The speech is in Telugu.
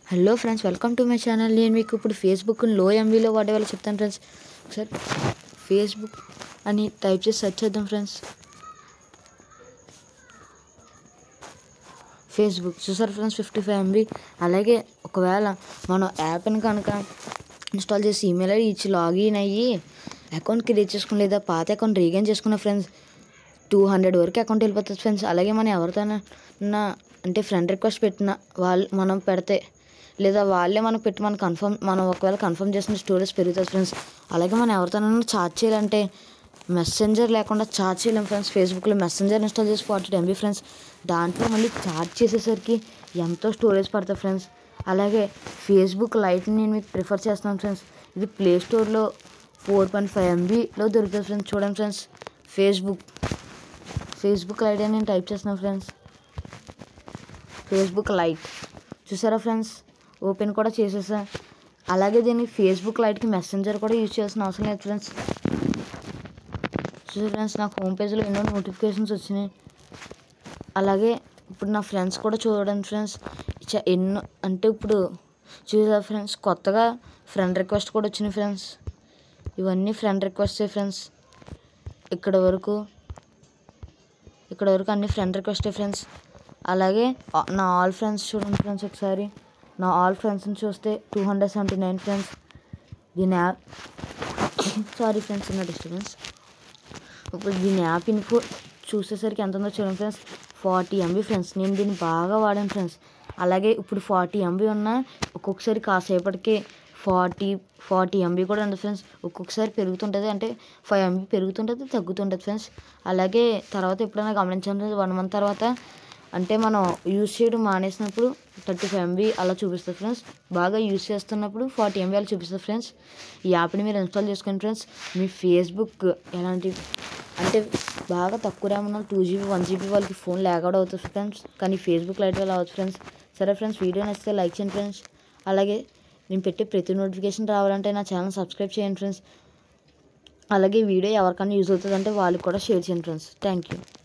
hello friends welcome to my channel నేను మీకు ఇప్పుడు ఫేస్బుక్ లో ఎంబీలో వాడే వాళ్ళు చెప్తాను ఫ్రెండ్స్ ఒకసారి ఫేస్బుక్ అని టైప్ చేసి సెర్చ్ చేద్దాం ఫ్రెండ్స్ ఫేస్బుక్ చూసారు ఫ్రెండ్స్ ఫిఫ్టీ ఫైవ్ ఎంబీ అలాగే ఒకవేళ మనం యాప్ని కనుక ఇన్స్టాల్ చేసి ఈమెయిల్ ఐడి ఇచ్చి లాగిన్ అయ్యి అకౌంట్ క్రియేట్ చేసుకుని లేదా పాత అకౌంట్ రీగైన్ చేసుకున్న ఫ్రెండ్స్ టూ హండ్రెడ్ వరకు అకౌంట్ వెళ్ళిపోతుంది ఫ్రెండ్స్ అలాగే మనం ఎవరితోనైనా అంటే ఫ్రెండ్ రిక్వెస్ట్ పెట్టిన వాళ్ళు మనం పెడితే లేదా వాళ్ళే మనకు పెట్టి మనం కన్ఫర్మ్ మనం ఒకవేళ కన్ఫర్మ్ చేసిన స్టోరేజ్ పెరుగుతుంది ఫ్రెండ్స్ అలాగే మనం ఎవరితోనైనా చార్జ్ చేయాలంటే మెసెంజర్ లేకుండా చార్జ్ చేయలేం ఫ్రెండ్స్ ఫేస్బుక్లో మెసెంజర్ ఇన్స్టాల్ చేసి ఫార్టీ ఎంబీ ఫ్రెండ్స్ దాంట్లో మళ్ళీ చార్జ్ చేసేసరికి ఎంతో స్టోరేజ్ పడుతుంది ఫ్రెండ్స్ అలాగే ఫేస్బుక్ లైట్ని నేను మీకు ప్రిఫర్ చేస్తున్నాను ఫ్రెండ్స్ ఇది ప్లే స్టోర్లో ఫోర్ పాయింట్ ఫైవ్ ఎంబీలో దొరుకుతుంది ఫ్రెండ్స్ చూడండి ఫ్రెండ్స్ ఫేస్బుక్ ఫేస్బుక్ లైట్ అని నేను టైప్ చేస్తున్నాను ఫ్రెండ్స్ ఫేస్బుక్ లైట్ చూసారా ఫ్రెండ్స్ ఓపెన్ కూడా చేసేసా అలాగే దీన్ని ఫేస్బుక్ లైట్కి మెసెంజర్ కూడా యూజ్ చేయాల్సిన అవసరం లేదు ఫ్రెండ్స్ చూసారా ఫ్రెండ్స్ నాకు హోమ్ పేజ్లో ఎన్నో నోటిఫికేషన్స్ వచ్చినాయి అలాగే ఇప్పుడు నా ఫ్రెండ్స్ కూడా చూడండి ఫ్రెండ్స్ చ- ఎన్నో అంటే ఇప్పుడు చూసారా ఫ్రెండ్స్ కొత్తగా ఫ్రెండ్ రిక్వెస్ట్ కూడా వచ్చినాయి ఫ్రెండ్స్ ఇవన్నీ ఫ్రెండ్ రిక్వెస్టే ఫ్రెండ్స్ ఇక్కడ వరకు ఇక్కడ వరకు అన్ని ఫ్రెండ్ రిక్వెస్టే ఫ్రెండ్స్ అలాగే ఆ- నా ఆల్ ఫ్రెండ్స్ చూడండి ఫ్రెండ్స్ ఒకసారి నా ఆల్ ఫ్రెండ్స్ని చూస్తే two hundred seventy nine friends దీని యాప్ సారీ ఫ్రెండ్స్ ఉన్న డిస్టర్బెన్స్ ఇప్పుడు దీని యాప్ ఇన్ఫో చూసేసరికి ఎంత ఉందో చూడండి ఫ్రెండ్స్ ఫార్టీ ఎంబీ ఫ్రెండ్స్ నేను దీన్ని బాగా వాడాను ఫ్రెండ్స్ అలాగే ఇప్పుడు ఫార్టీ ఎంబీ ఉన్నా ఒక్కొక్కసారి కాసేపటికి ఫార్టీ ఫార్టీ ఎంబీ కూడా ఉంది ఫ్రెండ్స్ ఒక్కొక్కసారి పెరుగుతుంటుంది అంటే ఫైవ్ ఎంబీ పెరుగుతుంటుంది తగ్గుతుంటుంది ఫ్రెండ్స్ అలాగే తర్వాత ఎప్పుడైనా గమనించాలి వన్ మంత్ తర్వాత అంటే మనం యూస్ చేయడం మానేసినప్పుడు థర్టీ ఫైవ్ ఎంబీ అలా చూపిస్తుంది ఫ్రెండ్స్ బాగా యూస్ చేస్తున్నప్పుడు ఫార్టీ ఎంబీ అలా చూపిస్తుంది ఫ్రెండ్స్ ఈ యాప్ని మీరు ఇన్స్టాల్ చేసుకోండి ఫ్రెండ్స్ మీ ఫేస్బుక్ ఎలాంటి అంటే బాగా తక్కువ ర్యామ్ ఉన్న టూ జీబీ వన్ జీబీ వాళ్ళకి ఫోన్ లాగౌట్ అవుతుంది ఫ్రెండ్స్ కానీ ఫేస్బుక్ లైట్ వల్ల అవ్వచ్చు ఫ్రెండ్స్ సరే ఫ్రెండ్స్ వీడియో నచ్చితే లైక్ చేయండి ఫ్రెండ్స్ అలాగే నేను పెట్టే ప్రతి నోటిఫికేషన్ రావాలంటే నా ఛానల్ సబ్స్క్రైబ్ చేయండి ఫ్రెండ్స్ అలాగే ఈ వీడియో ఎవరికైనా యూజ్ అవుతుందంటే వాళ్ళకి కూడా షేర్ చేయండి ఫ్రెండ్స్ థ్యాంక్ యూ